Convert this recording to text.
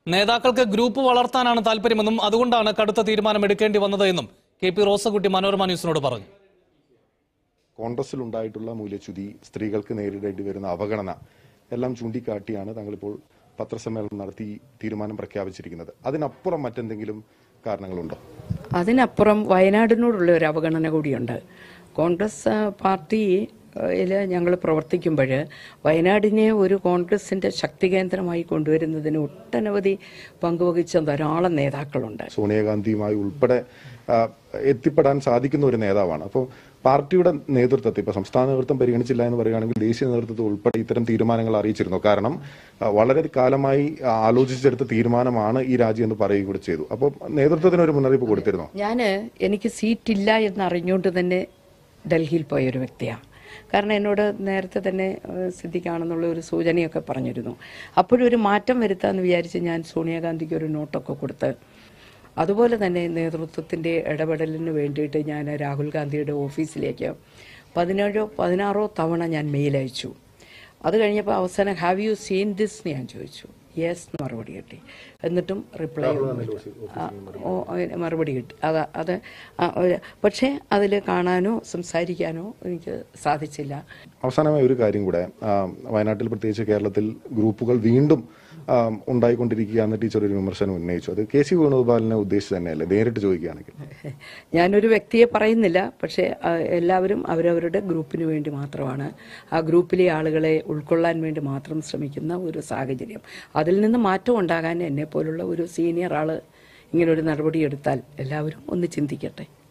നേതാക്കൾക്ക് ഗ്രൂപ്പ് വളർത്താനാണ് താല്പര്യമെന്നും അതുകൊണ്ടാണ് കടുത്ത തീരുമാനം എടുക്കേണ്ടി വന്നത് എന്നും കെ പി റോസകുട്ടി മനോരമ ന്യൂസിനോട് പറഞ്ഞു കോൺഗ്രസിൽ ഉണ്ടായിട്ടുള്ള മൂല്യച്യുതി സ്ത്രീകൾക്ക് നേരിടേണ്ടി വരുന്ന അവഗണന എല്ലാം ചൂണ്ടിക്കാട്ടിയാണ് തങ്ങളിപ്പോൾ പത്രസമ്മേളനം നടത്തി തീരുമാനം പ്രഖ്യാപിച്ചിരിക്കുന്നത് അതിനപ്പുറം മറ്റെന്തെങ്കിലും കാരണങ്ങളുണ്ടോ അതിനപ്പുറം വയനാടിനോടുള്ള ഒരു അവഗണന കൂടിയുണ്ട് കോൺഗ്രസ് ആ, പാർട്ടിയിൽ ഞങ്ങൾ പ്രവർത്തിക്കുമ്പോൾ വയനാടിനെ ഒരു കോൺഗ്രസിൻ്റെ ശക്തി കേന്ദ്രമായി കൊണ്ടുവരുന്നതിന് ഒട്ടനവധി പങ്കുവഹിച്ച ധാരാളം നേതാക്കളുണ്ട് സോണിയാഗാന്ധിയുമായി ഉൾപ്പെടെ ആ, എത്തിപ്പെടാൻ സാധിക്കുന്ന ഒരു നേതാവാണ് അപ്പോൾ പാർട്ടിയുടെ നേതൃത്വത്തെ ഇപ്പൊ സംസ്ഥാന നേതൃത്വം പരിഗണിച്ചില്ല എന്ന് പറയുകയാണെങ്കിൽ ദേശീയ നേതൃത്വത്തെ ഉൾപ്പെടെ ഇത്തരം തീരുമാനങ്ങൾ അറിയിച്ചിരുന്നു കാരണം ആ, വളരെ കാലമായി ആ, ആലോചിച്ചെടുത്ത തീരുമാനമാണ് ഈ രാജ്യം എന്ന് പറയുക കൂടി ചെയ്തു അപ്പോൾ നേതൃത്വത്തിന് ഒരു മുന്നറിയിപ്പ് കൊടുത്തിരുന്നു ഞാൻ എനിക്ക് സീറ്റില്ല എന്ന് അറിഞ്ഞുകൊണ്ട് തന്നെ ഡൽഹിയിൽ പോയ ഒരു വ്യക്തിയാണ് കാരണം എന്നോട് നേരത്തെ തന്നെ ഏഹ്, സിദ്ദിഖാണെന്നുള്ള ഒരു സൂചനയൊക്കെ പറഞ്ഞിരുന്നു അപ്പോഴൊരു മാറ്റം വരുത്താമെന്ന് വിചാരിച്ച് ഞാൻ സോണിയാഗാന്ധിക്ക് ഒരു നോട്ടൊക്കെ കൊടുത്ത് അതുപോലെ തന്നെ നേതൃത്വത്തിൻ്റെ ഇടപെടലിന് വേണ്ടിയിട്ട് ഞാൻ രാഹുൽ ഗാന്ധിയുടെ ഓഫീസിലേക്ക് പതിനേഴോ പതിനാറോ തവണ ഞാൻ മെയിൽ അയച്ചു അത് കഴിഞ്ഞപ്പോൾ അവസാനം ഹാവ് യു സീൻ ദിസ് എന്ന് ഞാൻ ചോദിച്ചു യെസ് എന്ന് മറുപടി കിട്ടി എന്നിട്ടും റിപ്ലൈ മറുപടി കിട്ടി അത് അത് ആ, ഒരു- പക്ഷേ അതിൽ കാണാനോ സംസാരിക്കാനോ എനിക്ക് സാധിച്ചില്ല അവസാനമായി ഒരു കാര്യം കൂടെ ആ, വയനാട്ടിൽ പ്രത്യേകിച്ച് കേരളത്തിൽ ഗ്രൂപ്പുകൾ വീണ്ടും ആ, ഉണ്ടായിക്കൊണ്ടിരിക്കുകയാണെന്ന് ടീച്ചർ ഒരു വിമർശനം ഉന്നയിച്ചു അത് കെ സി വേണുഗോപാലിനെ ഉദ്ദേശിച്ച് തന്നെയല്ലേ നേരിട്ട് ചോദിക്കുകയാണെങ്കിൽ ഞാനൊരു വ്യക്തിയെ പറയുന്നില്ല പക്ഷേ ആ, എല്ലാവരും അവരവരുടെ ഗ്രൂപ്പിന് വേണ്ടി മാത്രമാണ് ആ ഗ്രൂപ്പിലെ ആളുകളെ ഉൾക്കൊള്ളാൻ വേണ്ടി മാത്രം ശ്രമിക്കുന്ന ഒരു സാഹചര്യം അതിൽ നിന്ന് മാറ്റം ഉണ്ടാകാൻ എന്നെ പോലുള്ള ഒരു സീനിയർ ആള് ഇങ്ങനൊരു നടപടി എടുത്താൽ എല്ലാവരും ഒന്ന് ചിന്തിക്കട്ടെ